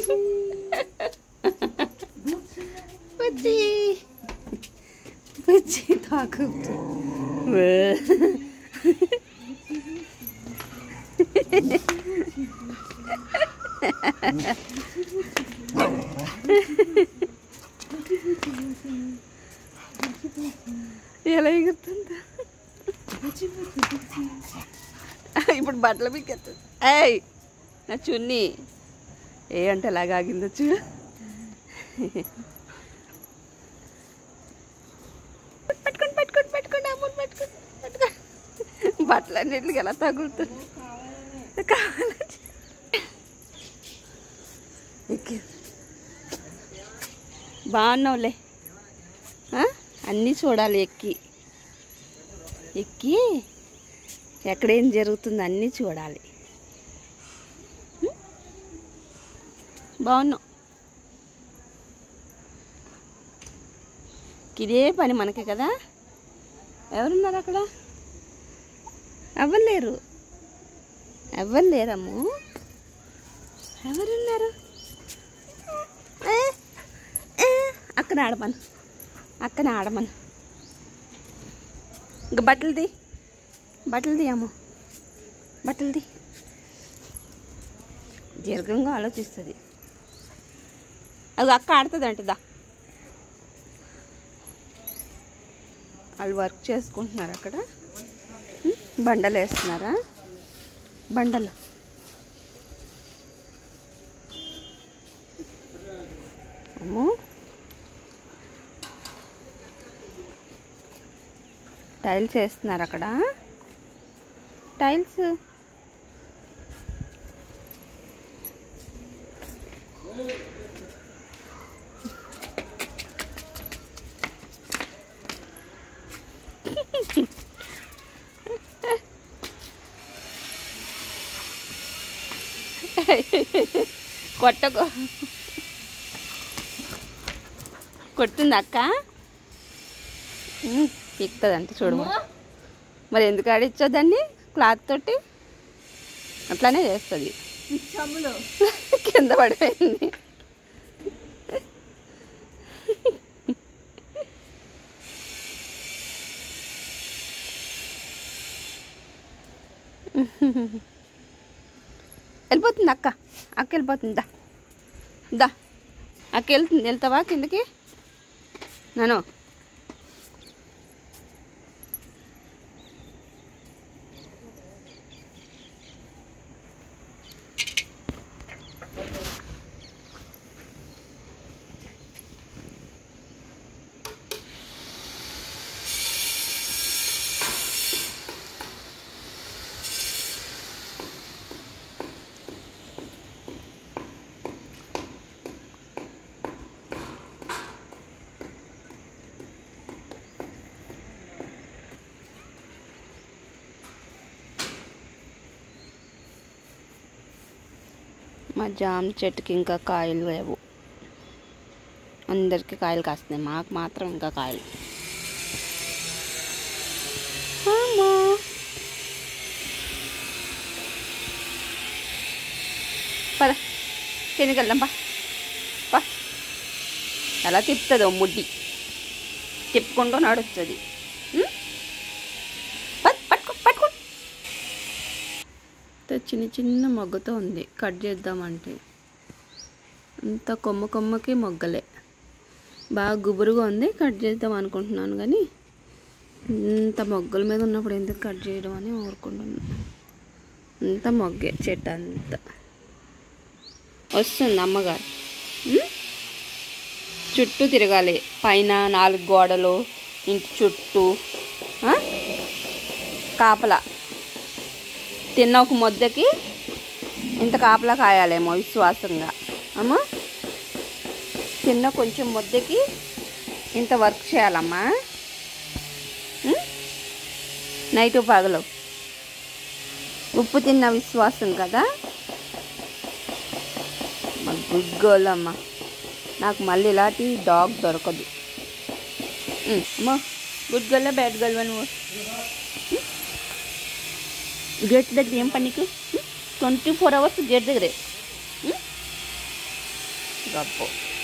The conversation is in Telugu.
బుజ్జి బుజ్జి తాకు ఎలా ఎగురుతుందా ఇప్పుడు బట్టలు పీకెత్తుంది ఏయ్ నా చున్నీ ఏ అంటే ఎలాగ ఆగిందో చూడు పట్టుకోండి పట్టుకోండి పట్టుకోండి అమ్మని పట్టుకోండి పట్టుకోండి బట్టలు అన్నింటికి ఎలా తగులుతుంది కావాలని ఎక్కి బాగున్నావులే ఆ? అన్నీ చూడాలి ఎక్కి ఎక్కి ఎక్కడేం జరుగుతుందో అన్నీ చూడాలి ఉం? బాగున్నావు ఇదే పని మనకి కదా ఎవరున్నారు అక్కడ ఎవరు లేరు ఎవరు లేరమ్ము ఎవరున్నారు ఏ, ఏ, అక్కడ ఆడమను అక్కడ ఆడమను ఇంక బట్టలు తీ బట్టలు తీయమ్ము బట్టలు తీ దీర్ఘంగా ఆలోచిస్తుంది అది అక్క ఆడుతుంది అంటదా వాళ్ళు వర్క్ చేసుకుంటున్నారు అక్కడ ఉం? బండలు వేస్తున్నారా బండలు అమ్మో టైల్స్ వేస్తున్నారు అక్కడ టైల్స్ కొట్టకు కొట్టింది అక్క ఎక్కుతుందంట చూడు మరి. మరి ఎందుకు ఆడిచ్చో దాన్ని క్లాత్ తోటి అట్లానే చేస్తుంది పిచ్చమ్ములు కింద పడిపోయింది వెళ్ళిపోతుంది అక్క అక్క వెళ్ళిపోతుంది దా దా అక్క వెళ్తుంది వెళ్తావా కిందకి నాను మా జామ చెట్టుకి ఇంకా కాయలు లేవు అందరికి కాయలు కాస్తున్నాయి మాకు మాత్రం ఇంకా కాయలు అమ్మా. పద కిందకి వెళ్దాం పా పా ఎలా తిప్పుతుంది ఓ ముడ్డి తిప్పుకుంటూ నడుస్తుంది ఉం? పట్- పట్టుకో పట్టుకో ఇంత చిన్న చిన్న మొగ్గతో ఉంది కట్ చేద్దామంటే అంత కొమ్మ కొమ్మకి మొగ్గలే బాగా గుబురుగా ఉంది కట్ చేద్దాం అనుకుంటున్నాను కానీ ఇంత మొగ్గల మీద ఉన్నప్పుడు ఎందుకు కట్ చేయడం అని ఊరుకుంటున్నాను అంత మొగ్గే చెట్టు అంతా వస్తుంది అమ్మగారు ఉం? చుట్టూ తిరగాలి పైన నాలుగు గోడలు ఇంటి చుట్టూ ఆ? కాపలా తిన్న ఒక ముద్దకి ఇంత కాపలా కాయాలేమో విశ్వాసంగా అమ్మా తిన్న కొంచెం ముద్దకి ఇంత వర్క్ చేయాలమ్మా ఉం? నైటు పగలు ఉప్పు తిన్న విశ్వాసం కదా మా గుడ్ గర్ల్ అమ్మ నాకు మళ్ళీ ఇలాంటి డాగ్ దొరకదు ఉం, అమ్మా గుడ్ గర్ల్ బ్యాడ్ గర్ల్ నువ్వు గేట్ దగ్గర ఏం పని నీకు ట్వంటీ ఫోర్ అవర్స్ గేట్ దగ్గరే ఉం? గప్పు